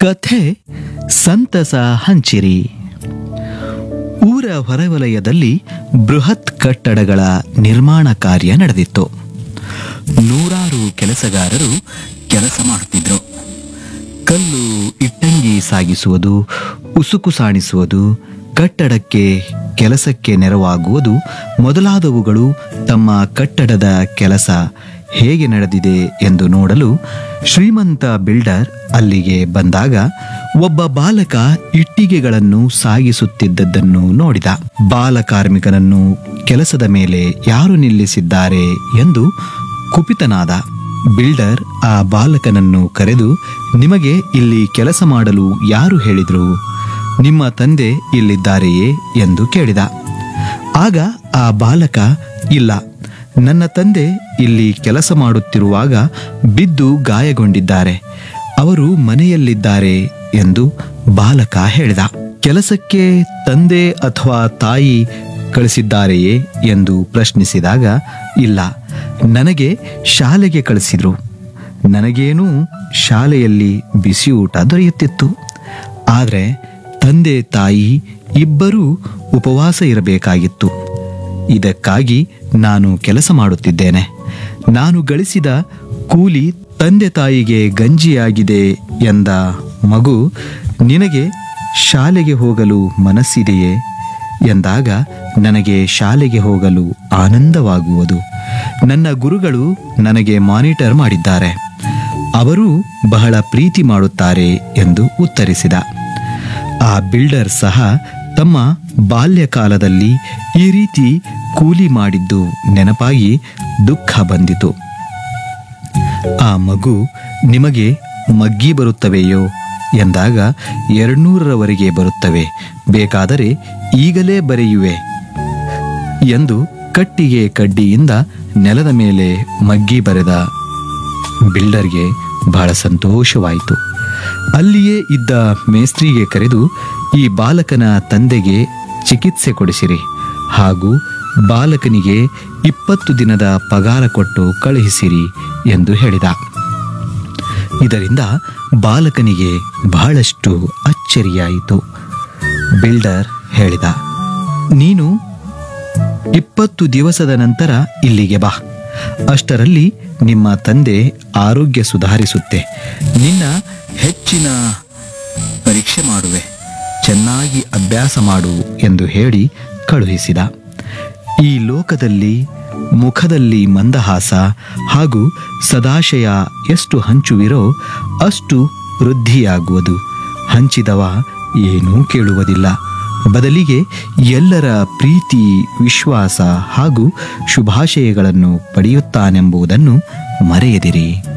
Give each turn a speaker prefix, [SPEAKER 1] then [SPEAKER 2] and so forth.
[SPEAKER 1] ಕಥೆ ಸಂತಸ ಹಂಚಿರಿ ಊರ ಹೊರವಲಯದಲ್ಲಿ ಬೃಹತ್ ಕಟ್ಟಡಗಳ ನಿರ್ಮಾಣ ಕಾರ್ಯ ನಡೆದಿತ್ತು ನೂರಾರು ಕೆಲಸಗಾರರು ಕೆಲಸ ಮಾಡುತ್ತಿದ್ದರು ಕಲ್ಲು ಇಟ್ಟಂಗಿ ಸಾಗಿಸುವುದು ಉಸುಕು ಸಾಣಿಸುವುದು ಕಟ್ಟಡಕ್ಕೆ ಕೆಲಸಕ್ಕೆ ನೆರವಾಗುವುದು ಮೊದಲಾದವುಗಳು ತಮ್ಮ ಕಟ್ಟಡದ ಕೆಲಸ ಹೇಗೆ ನಡೆದಿದೆ ಎಂದು ನೋಡಲು ಶ್ರೀಮಂತ ಬಿಲ್ಡರ್ ಅಲ್ಲಿಗೆ ಬಂದಾಗ ಒಬ್ಬ ಬಾಲಕ ಇಟ್ಟಿಗೆಗಳನ್ನು ಸಾಗಿಸುತ್ತಿದ್ದದ್ದನ್ನು ನೋಡಿದ ಬಾಲ ಕಾರ್ಮಿಕನನ್ನು ಕೆಲಸದ ಮೇಲೆ ಯಾರು ನಿಲ್ಲಿಸಿದ್ದಾರೆ ಎಂದು ಕುಪಿತನಾದ ಬಿಲ್ಡರ್ ಆ ಬಾಲಕನನ್ನು ಕರೆದು ನಿಮಗೆ ಇಲ್ಲಿ ಕೆಲಸ ಮಾಡಲು ಯಾರು ಹೇಳಿದ್ರು ನಿಮ್ಮ ತಂದೆ ಇಲ್ಲಿದ್ದಾರೆಯೇ ಎಂದು ಕೇಳಿದ ಆಗ ಆ ಬಾಲಕ ಇಲ್ಲ ನನ್ನ ತಂದೆ ಇಲ್ಲಿ ಕೆಲಸ ಮಾಡುತ್ತಿರುವಾಗ ಬಿದ್ದು ಗಾಯಗೊಂಡಿದ್ದಾರೆ ಅವರು ಮನೆಯಲ್ಲಿದ್ದಾರೆ ಎಂದು ಬಾಲಕ ಹೇಳಿದ ಕೆಲಸಕ್ಕೆ ತಂದೆ ಅಥವಾ ತಾಯಿ ಕಳಿಸಿದ್ದಾರೆಯೇ ಎಂದು ಪ್ರಶ್ನಿಸಿದಾಗ ಇಲ್ಲ ನನಗೆ ಶಾಲೆಗೆ ಕಳಿಸಿದ್ರು ನನಗೇನೂ ಶಾಲೆಯಲ್ಲಿ ಬಿಸಿ ಊಟ ದೊರೆಯುತ್ತಿತ್ತು ಆದರೆ ತಂದೆ ತಾಯಿ ಇಬ್ಬರೂ ಉಪವಾಸ ಇರಬೇಕಾಗಿತ್ತು ಇದಕ್ಕಾಗಿ ನಾನು ಕೆಲಸ ಮಾಡುತ್ತಿದ್ದೇನೆ ನಾನು ಗಳಿಸಿದ ಕೂಲಿ ತಂದೆ ತಾಯಿಗೆ ಗಂಜಿಯಾಗಿದೆ ಎಂದ ಮಗು ನಿನಗೆ ಶಾಲೆಗೆ ಹೋಗಲು ಮನಸ್ಸಿದೆಯೇ ಎಂದಾಗ ನನಗೆ ಶಾಲೆಗೆ ಹೋಗಲು ಆನಂದವಾಗುವುದು ನನ್ನ ಗುರುಗಳು ನನಗೆ ಮಾನಿಟರ್ ಮಾಡಿದ್ದಾರೆ ಅವರು ಬಹಳ ಪ್ರೀತಿ ಮಾಡುತ್ತಾರೆ ಎಂದು ಉತ್ತರಿಸಿದ ಆ ಬಿಲ್ಡರ್ ಸಹ ತಮ್ಮ ಬಾಲ್ಯಕಾಲದಲ್ಲಿ ಈ ರೀತಿ ಕೂಲಿ ಮಾಡಿದ್ದು ನೆನಪಾಗಿ ದುಃಖ ಬಂದಿತು ಆ ಮಗು ನಿಮಗೆ ಮಗ್ಗಿ ಬರುತ್ತವೆಯೋ ಎಂದಾಗ ಎರಡ್ನೂರರವರೆಗೆ ಬರುತ್ತವೆ ಬೇಕಾದರೆ ಈಗಲೇ ಬರೆಯುವೆ ಎಂದು ಕಟ್ಟಿಗೆ ಕಡ್ಡಿಯಿಂದ ನೆಲದ ಮೇಲೆ ಮಗ್ಗಿ ಬರೆದ ಬಿಲ್ಡರ್ಗೆ ಬಹಳ ಸಂತೋಷವಾಯಿತು ಅಲ್ಲಿಯೇ ಇದ್ದ ಮೇಸ್ತ್ರಿಗೆ ಕರೆದು ಈ ಬಾಲಕನ ತಂದೆಗೆ ಚಿಕಿತ್ಸೆ ಕೊಡಿಸಿರಿ ಹಾಗೂ ಬಾಲಕನಿಗೆ ಇಪ್ಪತ್ತು ದಿನದ ಪಗಾರ ಕೊಟ್ಟು ಕಳುಹಿಸಿರಿ ಎಂದು ಹೇಳಿದ ಇದರಿಂದ ಬಾಲಕನಿಗೆ ಬಹಳಷ್ಟು ಅಚ್ಚರಿಯಾಯಿತು ಬಿಲ್ಡರ್ ಹೇಳಿದ ನೀನು ಇಪ್ಪತ್ತು ದಿವಸದ ನಂತರ ಇಲ್ಲಿಗೆ ಬಾ ಅಷ್ಟರಲ್ಲಿ ನಿಮ್ಮ ತಂದೆ ಆರೋಗ್ಯ ಸುಧಾರಿಸುತ್ತೆ ನಿನ್ನ ಹೆಚ್ಚಿನ ಪರೀಕ್ಷೆ ಮಾಡುವೆ ಚೆನ್ನಾಗಿ ಅಭ್ಯಾಸ ಮಾಡು ಎಂದು ಹೇಳಿ ಕಳುಹಿಸಿದ ಈ ಲೋಕದಲ್ಲಿ ಮುಖದಲ್ಲಿ ಮಂದಹಾಸ ಹಾಗೂ ಸದಾಶಯ ಎಷ್ಟು ಹಂಚುವಿರೋ ಅಷ್ಟು ವೃದ್ಧಿಯಾಗುವುದು ಹಂಚಿದವ ಏನೂ ಕೇಳುವುದಿಲ್ಲ ಬದಲಿಗೆ ಎಲ್ಲರ ಪ್ರೀತಿ ವಿಶ್ವಾಸ ಹಾಗೂ ಶುಭಾಶಯಗಳನ್ನು ಪಡೆಯುತ್ತಾನೆಂಬುದನ್ನು ಮರೆಯದಿರಿ